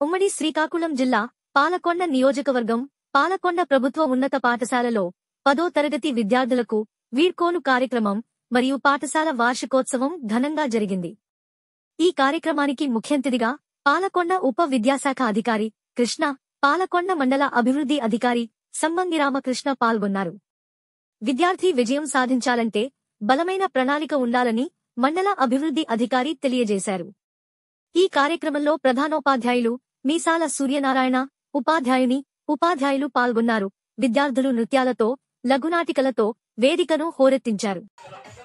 ఉమ్మడి శ్రీకాకుళం జిల్లా పాలకొండ నియోజకవర్గం పాలకొండ ప్రభుత్వ ఉన్నత పాఠశాలలో పదో తరగతి విద్యార్థులకు వీడ్కోలు కార్యక్రమం మరియు పాఠశాల వార్షికోత్సవం ఘనంగా జరిగింది ఈ కార్యక్రమానికి ముఖ్యంతిథిగా పాలకొండ ఉప విద్యాశాఖ అధికారి కృష్ణ పాలకొండ మండల అభివృద్ధి అధికారి సంబంగి రామకృష్ణ పాల్గొన్నారు విద్యార్థి విజయం సాధించాలంటే బలమైన ప్రణాళిక ఉండాలని మండల అభివృద్ధి అధికారి తెలియజేశారు ఈ కార్యక్రమంలో ప్రధానోపాధ్యాయులు మీసాల సూర్యనారాయణ ఉపాధ్యాయుని ఉపాధ్యాయులు పాల్గొన్నారు విద్యార్థులు నృత్యాలతో లఘునాటికలతో వేదికను హోరెత్తించారు